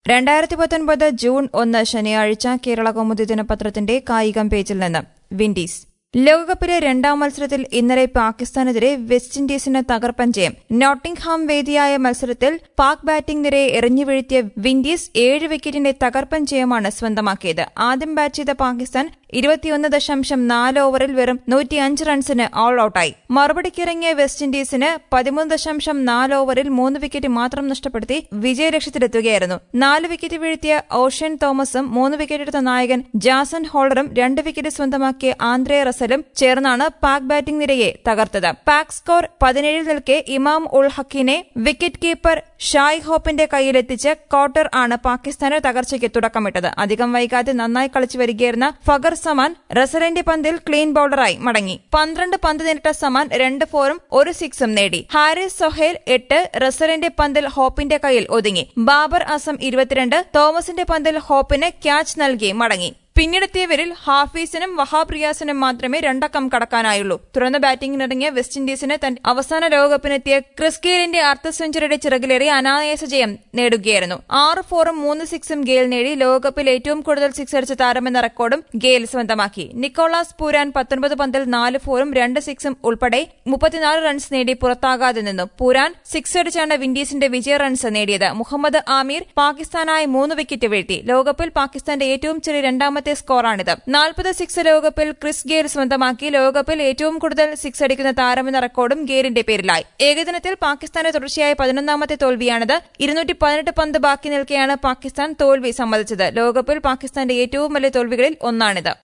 രണ്ടായിരത്തി പത്തൊൻപത് ജൂൺ ഒന്ന് ശനിയാഴ്ച കേരള കൗമുദി ദിനപത്രത്തിന്റെ കായികം പേജിൽ നിന്ന് വിൻഡീസ് ലോകകപ്പിലെ രണ്ടാം മത്സരത്തിൽ ഇന്നലെ പാകിസ്ഥാനെതിരെ വെസ്റ്റ് ഇൻഡീസിന് തകർപ്പൻ ജയം നോട്ടിംഗ്ഹാം വേദിയായ മത്സരത്തിൽ പാക് ബാറ്റിംഗ് നിരയെ എറിഞ്ഞു വീഴ്ത്തിയ വിൻഡീസ് ഏഴ് വിക്കറ്റിന്റെ തകർപ്പൻ ജയമാണ് സ്വന്തമാക്കിയത് ആദ്യം ബാറ്റ് ചെയ്ത പാകിസ്ഥാൻ ഇരുപത്തിയൊന്ന് ദശാംശം നാല് ഓവറിൽ വെറും നൂറ്റിയഞ്ച് റൺസിന് ഓൾ ഔട്ടായി മറുപടിക്കിറങ്ങിയ വെസ്റ്റ് ഇൻഡീസിന് പതിമൂന്ന് ദശാംശം നാല് ഓവറിൽ മൂന്ന് വിക്കറ്റ് മാത്രം നഷ്ടപ്പെടുത്തി വിജയലക്ഷ്യത്തിലെത്തുകയായിരുന്നു നാല് വിക്കറ്റ് വീഴ്ത്തിയ ഓഷ്യൻ തോമസും മൂന്ന് വിക്കറ്റെടുത്ത നായകൻ ജാസൻ ഹോളറും രണ്ട് വിക്കറ്റ് സ്വന്തമാക്കിയ ആന്ത്രേ റസലും ചേർന്നാണ് പാക് ബാറ്റിംഗ് നിരയെ തകർത്തത് പാക് സ്കോർ പതിനേഴിൽ നിൽക്കെ ഇമാം ഉൾ ഹക്കിനെ വിക്കറ്റ് കീപ്പർ ഷായ് ഹോപ്പിന്റെ കയ്യിലെത്തിച്ച് കോട്ടർ ആണ് പാകിസ്ഥാന് തകർച്ചയ്ക്ക് തുടക്കമിട്ടത് അധികം വൈകാതെ നന്നായി കളിച്ചു വരികയായിരുന്ന ഫഗർ സമാൻ റസലിന്റെ പന്തിൽ ക്ലീൻ ബൌളറായി മടങ്ങി പന്ത്രണ്ട് പന്ത് നേരിട്ട സമാൻ രണ്ട് ഫോറും ഒരു സിക്സും നേടി ഹാരിസ് സൊഹേൽ എട്ട് റസലിന്റെ പന്തിൽ ഹോപ്പിന്റെ കയ്യിൽ ഒതുങ്ങി ബാബർ അസം ഇരുപത്തിരണ്ട് തോമസിന്റെ പന്തിൽ ഹോപ്പിന് ക്യാച്ച് നൽകി മടങ്ങി പിന്നീടെത്തിയവരിൽ ഹാഫീസിനും വഹാബ് റിയാസിനും മാത്രമേ രണ്ടക്കം കടക്കാനായുള്ളൂ തുറന്ന ബാറ്റിംഗിനിറങ്ങിയ വെസ്റ്റ് ഇൻഡീസിന് തന്റെ അവസാന ലോകകപ്പിനെത്തിയ ക്രിസ് ഗെയിലിന്റെ അർദ്ധ സെഞ്ചുറിയുടെ ചിറകിലേറി അനായാസ ജയം നേടുകയായിരുന്നു ആറ് ഫോറും മൂന്ന് സിക്സും ഗെയിൽ നേടി ലോകകപ്പിൽ ഏറ്റവും കൂടുതൽ സിക്സ് അടിച്ച താരമെന്ന റെക്കോർഡും ഗെയിൽ സ്വന്തമാക്കി നിക്കോളാസ് പൂരാൻ പത്തൊൻപത് പന്തിൽ നാല് ഫോറും രണ്ട് സിക്സും ഉൾപ്പെടെ മുപ്പത്തിനാല് റൺസ് നേടി പുറത്താകാതെ നിന്നു പൂരാൻ സിക്സ് അടിച്ചാണ് വിൻഡീസിന്റെ വിജയ റൺസ് നേടിയത് മുഹമ്മദ് ആമീർ പാകിസ്ഥാനായി മൂന്ന് വിക്കറ്റ് വീഴ്ത്തി ലോകകപ്പിൽ പാകിസ്ഥാന്റെ ഏറ്റവും ചെറിയ രണ്ടാമത്തെ രണ്ടാമത്തെ സ്കോറാണിത് നാൽപ്പത് സിക്സ് ലോകകപ്പിൽ ക്രിസ് ഗെയിൽ സ്വന്തമാക്കി ലോകകപ്പിൽ ഏറ്റവും കൂടുതൽ സിക്സ് അടിക്കുന്ന താരമെന്ന റെക്കോർഡും ഗെയിലിന്റെ പേരിലായി ഏകദിനത്തിൽ പാകിസ്ഥാന്റെ തുടർച്ചയായ പതിനൊന്നാമത്തെ തോൽവിയാണിത് ഇരുന്നൂറ്റി പതിനെട്ട് പന്ത് ബാക്കി നിൽക്കെയാണ് പാകിസ്ഥാൻ തോൽവി സമ്മതിച്ചത് ലോകകപ്പിൽ പാകിസ്ഥാന്റെ ഏറ്റവും വലിയ തോൽവികളിൽ ഒന്നാണിത്